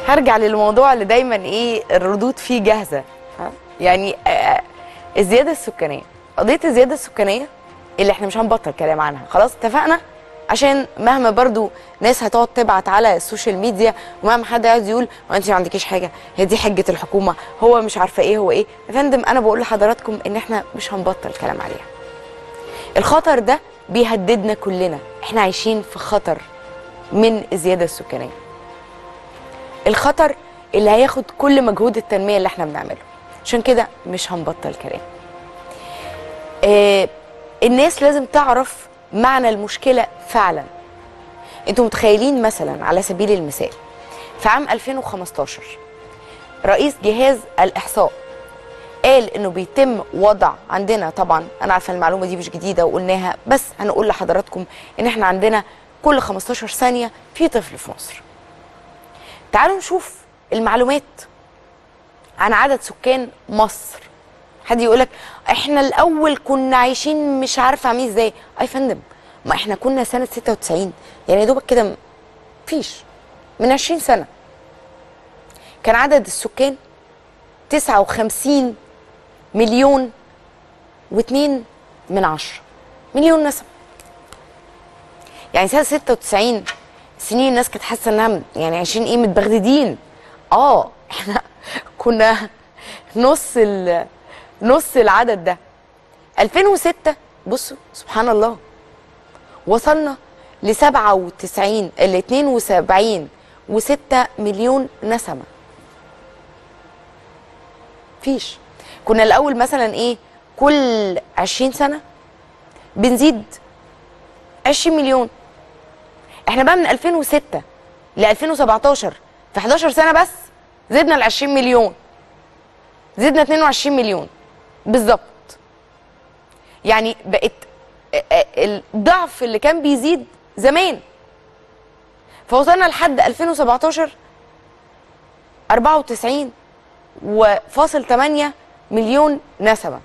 هرجع للموضوع اللي دايما ايه الردود فيه جاهزه ها؟ يعني آه، الزياده السكانيه قضيه الزياده السكانيه اللي احنا مش هنبطل كلام عنها خلاص اتفقنا عشان مهما برضو ناس هتقعد تبعت على السوشيال ميديا ومهما حد يقعد يقول ما انت ما عندكيش حاجه هي دي حجه الحكومه هو مش عارفه ايه هو ايه يا فندم انا بقول لحضراتكم ان احنا مش هنبطل كلام عليها الخطر ده بيهددنا كلنا احنا عايشين في خطر من الزياده السكانيه الخطر اللي هياخد كل مجهود التنميه اللي احنا بنعمله عشان كده مش هنبطل كلام آه الناس لازم تعرف معنى المشكله فعلا انتوا متخيلين مثلا على سبيل المثال في عام 2015 رئيس جهاز الاحصاء قال انه بيتم وضع عندنا طبعا انا عارفه المعلومه دي مش جديده وقلناها بس هنقول لحضراتكم ان احنا عندنا كل 15 ثانيه في طفل في مصر تعالوا نشوف المعلومات عن عدد سكان مصر حد يقول لك احنا الاول كنا عايشين مش عارفه عاملين ازاي اي فندم ما احنا كنا سنه 96 يعني يا دوبك كده م- فيش من 20 سنه كان عدد السكان 59 مليون واتنين من عشرة مليون نسمة يعني سنة 96 سنين الناس كانت حاسة انها م- يعني عايشين ايه متبغددين اه احنا كنا نص ال نص العدد ده 2006 بصوا سبحان الله وصلنا ل 97 ل 72 و6 مليون نسمه فيش كنا الاول مثلا ايه كل 20 سنه بنزيد 20 مليون احنا بقى من 2006 ل 2017 في 11 سنه بس زدنا ل 20 مليون زدنا 22 مليون بالظبط يعني بقت آه، آه، الضعف اللي كان بيزيد زمان فوصلنا لحد 2017 94 وفاصل 8 مليون نسمة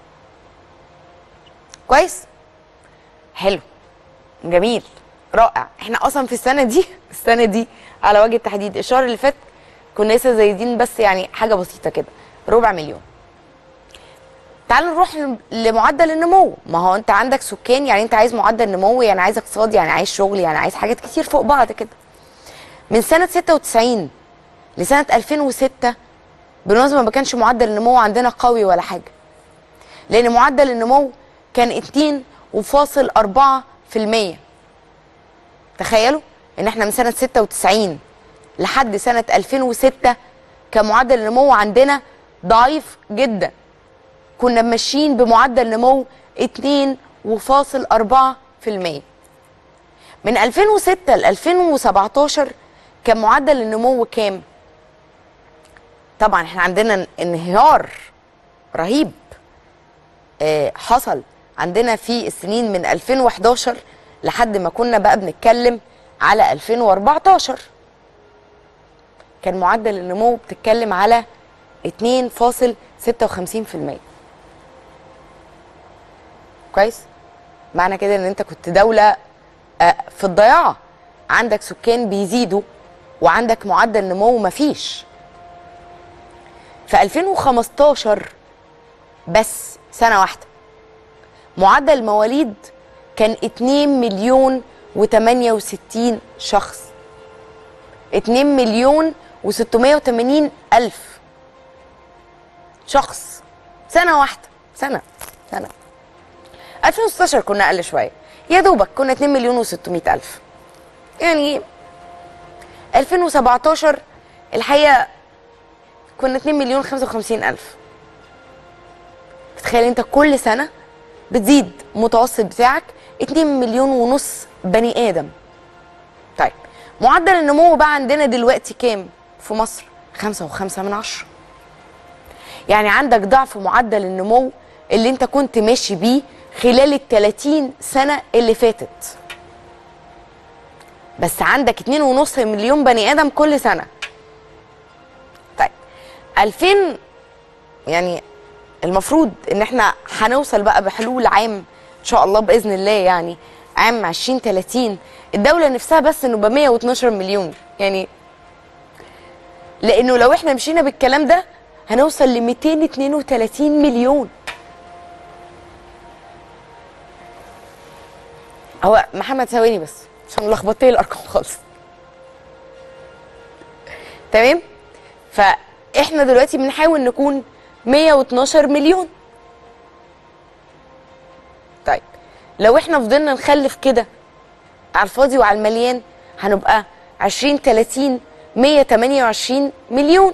كويس حلو جميل رائع احنا اصلا في السنة دي السنة دي على وجه التحديد الشهر اللي فات كنا لسه زايدين بس يعني حاجة بسيطة كده ربع مليون تعال نروح لمعدل النمو ما هو انت عندك سكان يعني انت عايز معدل نمو يعني عايز اقتصاد يعني عايز شغل يعني عايز حاجات كتير فوق بعض كده من سنة 96 لسنة 2006 بالمناسبة ما كانش معدل النمو عندنا قوي ولا حاجة لأن معدل النمو كان 2.4% تخيلوا إن احنا من سنة 96 لحد سنة 2006 كان معدل النمو عندنا ضعيف جدا كنا ماشيين بمعدل نمو 2.4% من 2006 ل 2017 كان معدل النمو كام؟ طبعا احنا عندنا انهيار رهيب آه، حصل عندنا في السنين من 2011 لحد ما كنا بقى بنتكلم على 2014 كان معدل النمو بتتكلم على 2.56% كويس معنى كده ان انت كنت دولة آه، في الضياع عندك سكان بيزيدوا وعندك معدل نمو مفيش في 2015 بس سنة واحدة معدل المواليد كان 2 مليون و68 شخص 2 مليون و680 ألف شخص سنة واحدة سنة سنة 2016 كنا أقل شوية يا دوبك كنا 2 مليون و600 ألف يعني 2017 الحقيقة كنا 2 مليون 55 ألف تخيل انت كل سنة بتزيد متوسط بتاعك 2 مليون ونص بني آدم طيب معدل النمو بقى عندنا دلوقتي كام في مصر خمسة وخمسة من عشرة يعني عندك ضعف معدل النمو اللي انت كنت ماشي بيه خلال ال 30 سنة اللي فاتت بس عندك 2.5 مليون بني آدم كل سنة طيب 2000 يعني المفروض ان احنا هنوصل بقى بحلول عام ان شاء الله باذن الله يعني عام 2030 الدوله نفسها بس انه ب 112 مليون يعني لانه لو احنا مشينا بالكلام ده هنوصل ل 232 مليون هو محمد ثواني بس عشان لخبطت لي الارقام خالص تمام فاحنا دلوقتي بنحاول نكون 112 مليون طيب لو احنا فضلنا نخلف كده على الفاضي وعلى المليان هنبقى 20 30 128 مليون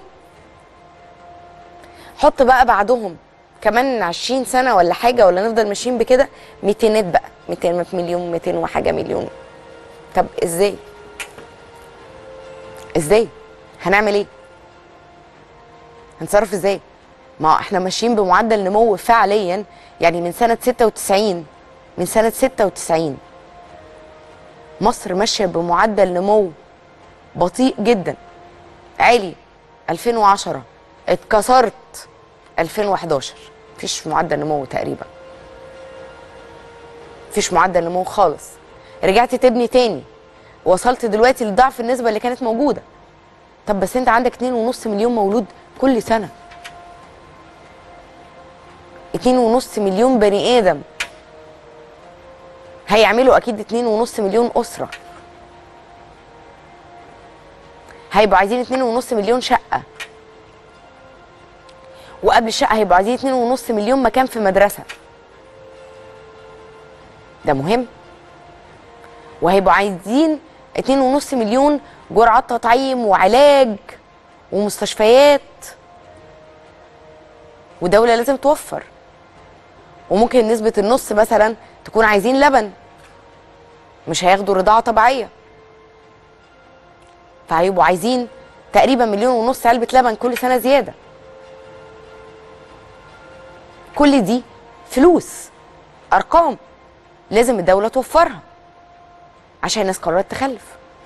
حط بقى بعدهم كمان 20 سنه ولا حاجه ولا نفضل ماشيين بكده 200 بقى 200 مليون 200 وحاجه مليون طب ازاي ازاي هنعمل ايه هنتصرف ازاي ما هو احنا ماشيين بمعدل نمو فعليا يعني من سنه 96 من سنه 96 مصر ماشيه بمعدل نمو بطيء جدا عالي 2010 اتكسرت 2011 مفيش معدل نمو تقريبا مفيش معدل نمو خالص رجعت تبني تاني وصلت دلوقتي لضعف النسبه اللي كانت موجوده طب بس انت عندك 2.5 مليون مولود كل سنه 2.5 مليون بني ادم هيعملوا اكيد 2.5 مليون اسره هيبقوا عايزين 2.5 مليون شقه وقبل الشقه هيبقوا عايزين 2.5 مليون مكان في مدرسه ده مهم وهيبقوا عايزين 2.5 مليون جرعات تطعيم وعلاج ومستشفيات ودولة لازم توفر وممكن نسبة النص مثلا تكون عايزين لبن مش هياخدوا رضاعة طبيعية فهيبقوا عايزين تقريبا مليون ونص علبة لبن كل سنة زيادة كل دي فلوس أرقام لازم الدولة توفرها عشان الناس قررت تخلف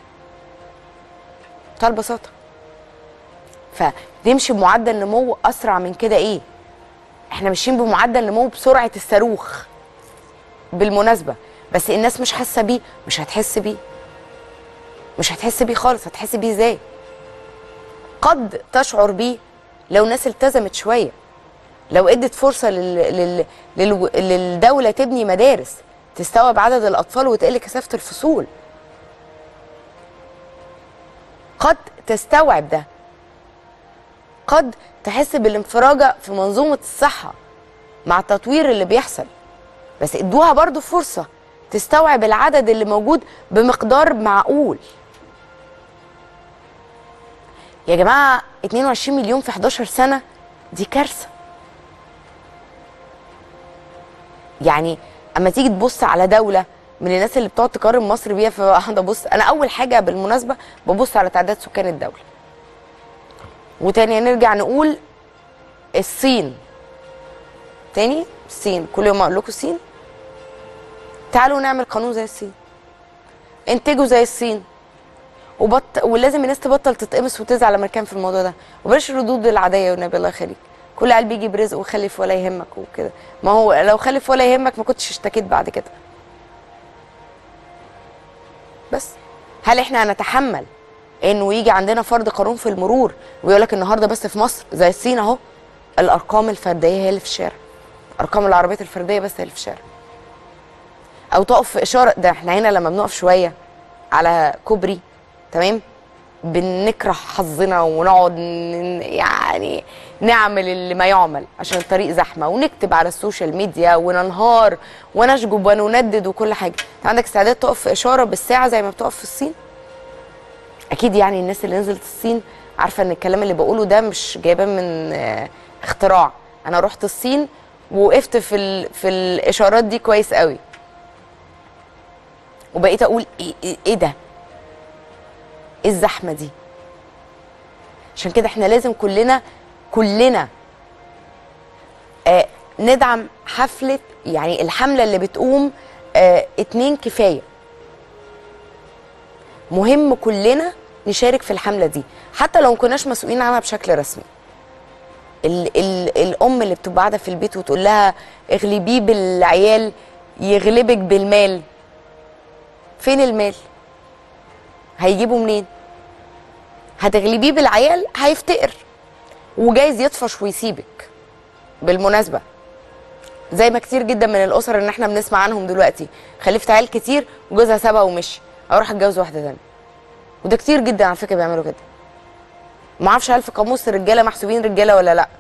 بمنتهى البساطة فنمشي بمعدل نمو أسرع من كده إيه؟ إحنا ماشيين بمعدل نمو بسرعة الصاروخ بالمناسبة بس الناس مش حاسة بيه مش هتحس بيه مش هتحس بيه خالص هتحس بيه إزاي؟ قد تشعر بيه لو الناس التزمت شوية لو ادت فرصة لل... لل... لل... للدولة تبني مدارس تستوعب عدد الأطفال وتقل كثافة الفصول قد تستوعب ده قد تحس بالانفراجة في منظومة الصحة مع التطوير اللي بيحصل بس ادوها برضو فرصة تستوعب العدد اللي موجود بمقدار معقول يا جماعة 22 مليون في 11 سنة دي كارثة يعني اما تيجي تبص على دولة من الناس اللي بتقعد تقارن مصر بيها فانا ببص انا اول حاجة بالمناسبة ببص على تعداد سكان الدولة وتاني نرجع نقول الصين تاني الصين كل يوم اقول لكم الصين تعالوا نعمل قانون زي الصين انتجوا زي الصين وبط... ولازم الناس تبطل تتقمص وتزعل لما كان في الموضوع ده وبلاش الردود العاديه والنبي الله يخليك كل قلب يجي برزق وخلف ولا يهمك وكده ما هو لو خلف ولا يهمك ما كنتش اشتكيت بعد كده بس هل احنا هنتحمل انه يجي عندنا فرض قانون في المرور ويقول لك النهارده بس في مصر زي الصين اهو الارقام الفرديه هي اللي في الشارع ارقام العربيات الفرديه بس هي اللي في الشارع او تقف في اشاره ده احنا هنا لما بنقف شويه على كوبري تمام بنكره حظنا ونقعد ن- يعني نعمل اللي ما يعمل عشان الطريق زحمه ونكتب على السوشيال ميديا وننهار ونشجب ونندد وكل حاجه انت عندك استعداد تقف في اشاره بالساعه زي ما بتقف في الصين اكيد يعني الناس اللي نزلت الصين عارفه ان الكلام اللي بقوله ده مش جايباه من آه، اختراع انا رحت الصين ووقفت في ال... في الاشارات دي كويس قوي وبقيت اقول ايه, إيه, إيه ده ايه الزحمه دي عشان كده احنا لازم كلنا كلنا آه ندعم حفله يعني الحمله اللي بتقوم آه اتنين كفايه مهم كلنا نشارك في الحمله دي حتى لو ما كناش مسؤولين عنها بشكل رسمي ال ال الام اللي بتبقى قاعده في البيت وتقول لها اغلبيه بالعيال يغلبك بالمال فين المال هيجيبوا منين هتغلبيه بالعيال هيفتقر وجايز يطفش ويسيبك بالمناسبه زي ما كتير جدا من الاسر ان احنا بنسمع عنهم دلوقتي خلفت عيال كتير وجوزها سابها ومشي اروح اتجوز واحده ثانيه وده كتير جدا على فكره بيعملوا كده ما اعرفش هل في قاموس الرجاله محسوبين رجاله ولا لا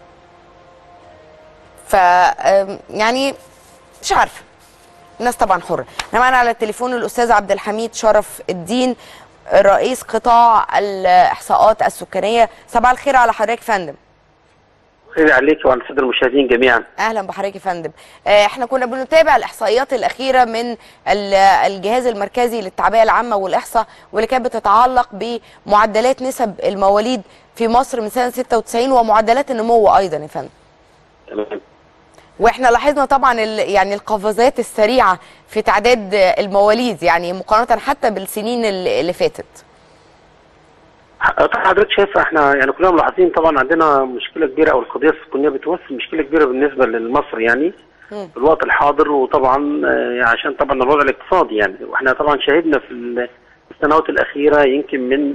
ف آم، يعني مش عارفه الناس طبعا حره احنا معانا على التليفون الاستاذ عبد الحميد شرف الدين رئيس قطاع الاحصاءات السكانيه صباح الخير على حضرتك يا فندم خير عليك وعلى الساده المشاهدين جميعا اهلا بحضرتك يا فندم آه، احنا كنا بنتابع الاحصائيات الاخيره من ال- الجهاز المركزي للتعبئه العامه والاحصاء واللي كانت بتتعلق بمعدلات نسب المواليد في مصر من سنه 96 ومعدلات النمو ايضا يا فندم تمام واحنا لاحظنا طبعا ال- يعني القفزات السريعه في تعداد المواليد يعني مقارنه حتى بالسنين اللي اللي فاتت طبعا حضرتك شايف احنا يعني كلنا ملاحظين طبعا عندنا مشكله كبيره او القضيه السكانيه بتمثل مشكله كبيره بالنسبه لمصر يعني مم. في الوقت الحاضر وطبعا آه، عشان طبعا الوضع الاقتصادي يعني واحنا طبعا شاهدنا في ال- السنوات الاخيره يمكن من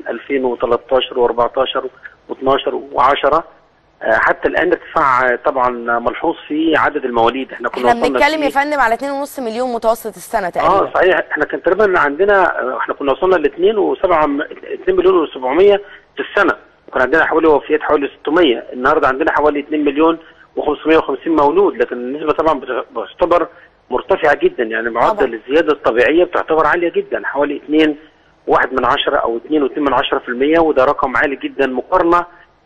2013 و14 و12 و10 حتى الان ارتفاع آه، طبعا ملحوظ في عدد المواليد احنا كنا احنا وصلنا بنتكلم في- يا فندم على 2.5 مليون متوسط السنه اه تقريبا صحيح احنا كان تقريبا عندنا احنا كنا وصلنا ل 2 و7 2 مليون و700 في السنه وكان عندنا حوالي وفيات حوالي 600 النهارده عندنا حوالي 2 مليون و550 مولود لكن النسبه طبعا بت- بتعتبر مرتفعه جدا يعني معدل الزياده الطبيعيه بتعتبر عاليه جدا حوالي 2 واحد من عشرة او 2 و2 من عشرة في المية وده رقم عالي جدا مقارنه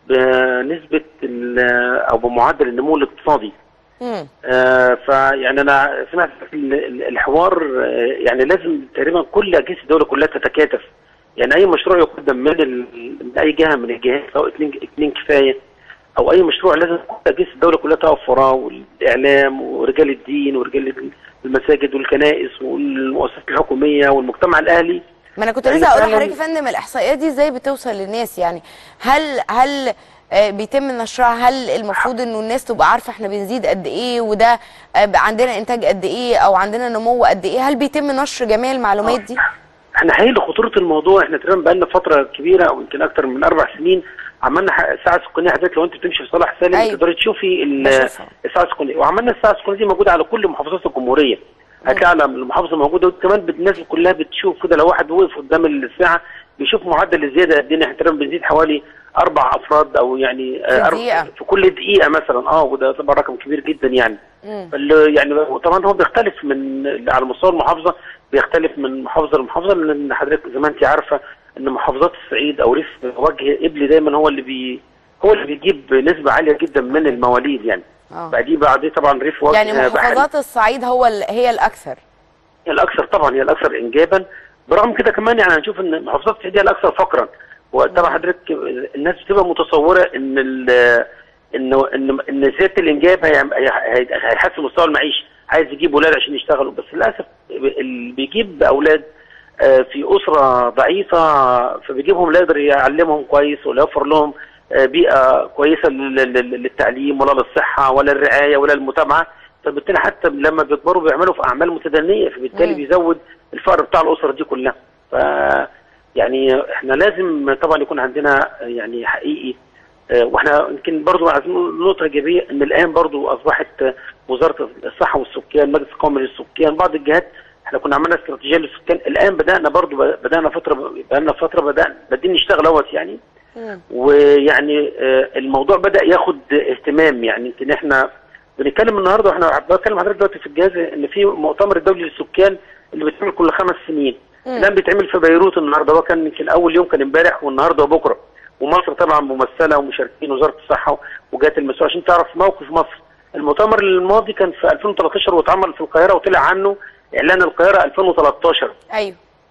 بنسبه ال- او بمعدل النمو الاقتصادي مم. آه فيعني انا سمعت في ال- ال- الحوار آه يعني لازم تقريبا كل اجهزه الدوله كلها تتكاتف يعني اي مشروع يقدم من, ال... من اي جهه من الجهات سواء اثنين اثنين كفايه او اي مشروع لازم كل اجهزه الدوله كلها تقف وراه والاعلام ورجال الدين ورجال المساجد والكنائس والمؤسسات الحكوميه والمجتمع الاهلي ما انا كنت يعني لسه اقول فعلاً- لحضرتك يا فندم الاحصائيات دي ازاي بتوصل للناس يعني هل هل آه، بيتم نشرها هل المفروض انه الناس تبقى عارفه احنا بنزيد قد ايه وده آه، بقى عندنا انتاج قد ايه او عندنا نمو قد ايه هل بيتم نشر جميع المعلومات دي احنا حقيقي لخطوره الموضوع احنا تقريبا بقالنا فتره كبيره او يمكن اكتر من اربع سنين عملنا ح- الساعه السكانيه حضرتك لو انت بتمشي في صلاح سالم أيوة. تقدري تشوفي ال- بشوفها. الساعه السكانيه وعملنا الساعه السكانيه دي موجوده على كل محافظات الجمهوريه هتلاقي على المحافظه موجوده وكمان الناس كلها بتشوف كده لو واحد وقف قدام الساعه بيشوف معدل الزياده قد ايه احنا تقريبا بنزيد حوالي اربع افراد او يعني آه، أربع- دقيقة. في كل دقيقه مثلا اه وده طبعا رقم كبير جدا يعني مم. فال- يعني طبعا هو بيختلف من على مستوى المحافظه بيختلف من محافظه لمحافظه لان حضرتك زي ما انت عارفه ان محافظات الصعيد او ريف وجه قبلي دايما هو اللي بي هو اللي بيجيب نسبه عاليه جدا من المواليد يعني اه بعديه بعديه طبعا ريف وجه يعني بحري. محافظات الصعيد هو ال- هي الاكثر هي الاكثر طبعا هي الاكثر انجابا برغم كده كمان يعني هنشوف ان محافظات الصعيد هي الاكثر فقرا وطبعا حضرتك الناس بتبقى متصوره ان ال انه ان ان زياده الانجاب هي- هي- هي- هيحسن مستوى المعيشه عايز يجيب اولاد عشان يشتغلوا بس للاسف اللي بيجيب اولاد آه، في اسره ضعيفه فبيجيبهم لا يقدر يعلمهم كويس ولا يوفر لهم آه، بيئه كويسه لل- لل- للتعليم ولا للصحه ولا الرعايه ولا المتابعه فبالتالي حتى لما بيكبروا بيعملوا في اعمال متدنيه فبالتالي مم. بيزود الفقر بتاع الاسره دي كلها ف يعني احنا لازم طبعا يكون عندنا يعني حقيقي آه، واحنا يمكن برضو عايزين نقول نقطه ايجابيه ان الان برضو اصبحت آه، وزاره الصحه والسكان مجلس القومي للسكان بعض الجهات احنا كنا عملنا استراتيجيه للسكان الان بدانا برضو بدانا فتره بقالنا فتره بدانا بادئين نشتغل اهوت يعني مم. ويعني آه، الموضوع بدا ياخد اهتمام يعني يمكن احنا بنتكلم النهارده واحنا بتكلم حضرتك دلوقتي في الجهاز ان في مؤتمر الدولي للسكان اللي بيتعمل كل خمس سنين مم. الان بيتعمل في بيروت النهارده هو كان يمكن اول يوم كان امبارح والنهارده وبكره ومصر طبعا ممثله ومشاركين وزاره الصحه وجهات المسؤول عشان تعرف موقف مصر المؤتمر الماضي كان في 2013 واتعمل في القاهره وطلع عنه اعلان القاهره 2013 ايوه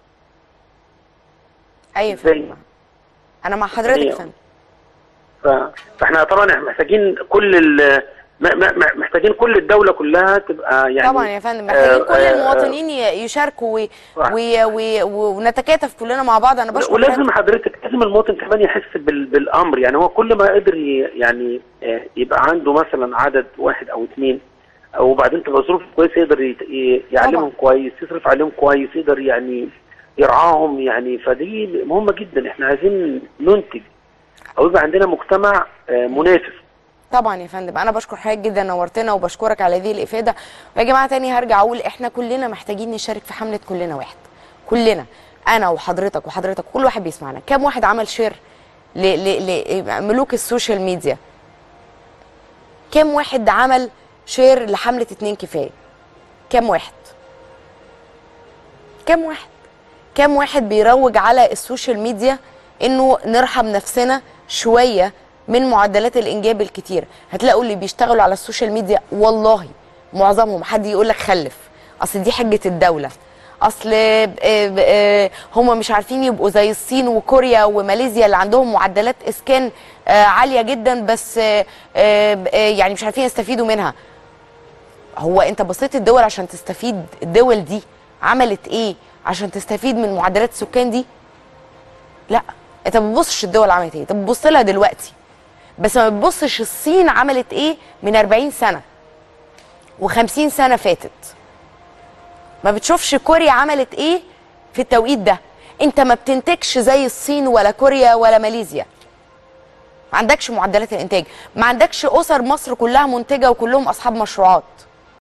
ايوه يا ازاي؟ فندم انا مع حضرتك يا أيوة. فندم ف- فاحنا طبعا احنا محتاجين كل ال- م- م- م- محتاجين كل الدوله كلها تبقى يعني طبعا يا فندم محتاجين آه، كل آه، المواطنين ي- يشاركوا وي- صح. وي- وي- ونتكاتف كلنا مع بعض انا بشكر ولازم حضرتك لازم المواطن كمان يحس بال- بالامر يعني هو كل ما قدر ي- يعني آه، يبقى عنده مثلا عدد واحد او اثنين وبعدين تبقى ظروف كويسه يقدر يت- ي- يعلمهم طبعا. كويس يصرف عليهم كويس يقدر يعني يرعاهم يعني فدي مهمه جدا احنا عايزين ننتج او يبقى عندنا مجتمع آه، منافس طبعا يا فندم انا بشكر حضرتك جدا نورتنا وبشكرك على هذه الافاده ويا جماعه تاني هرجع اقول احنا كلنا محتاجين نشارك في حمله كلنا واحد كلنا انا وحضرتك وحضرتك كل واحد بيسمعنا كام واحد عمل شير لملوك السوشيال ميديا كام واحد عمل شير لحمله اتنين كفايه كام واحد كام واحد كام واحد بيروج على السوشيال ميديا انه نرحم نفسنا شويه من معدلات الانجاب الكتير هتلاقوا اللي بيشتغلوا على السوشيال ميديا والله معظمهم حد يقول لك خلف اصل دي حجه الدوله اصل هم مش عارفين يبقوا زي الصين وكوريا وماليزيا اللي عندهم معدلات اسكان آه، عاليه جدا بس آه، آه، آه، يعني مش عارفين يستفيدوا منها هو انت بصيت الدول عشان تستفيد الدول دي عملت ايه عشان تستفيد من معدلات السكان دي لا انت ما بتبصش الدول عملت ايه انت بتبص لها دلوقتي بس ما بتبصش الصين عملت ايه من 40 سنه و50 سنه فاتت ما بتشوفش كوريا عملت ايه في التوقيت ده انت ما بتنتجش زي الصين ولا كوريا ولا ماليزيا ما عندكش معدلات الانتاج ما عندكش اسر مصر كلها منتجه وكلهم اصحاب مشروعات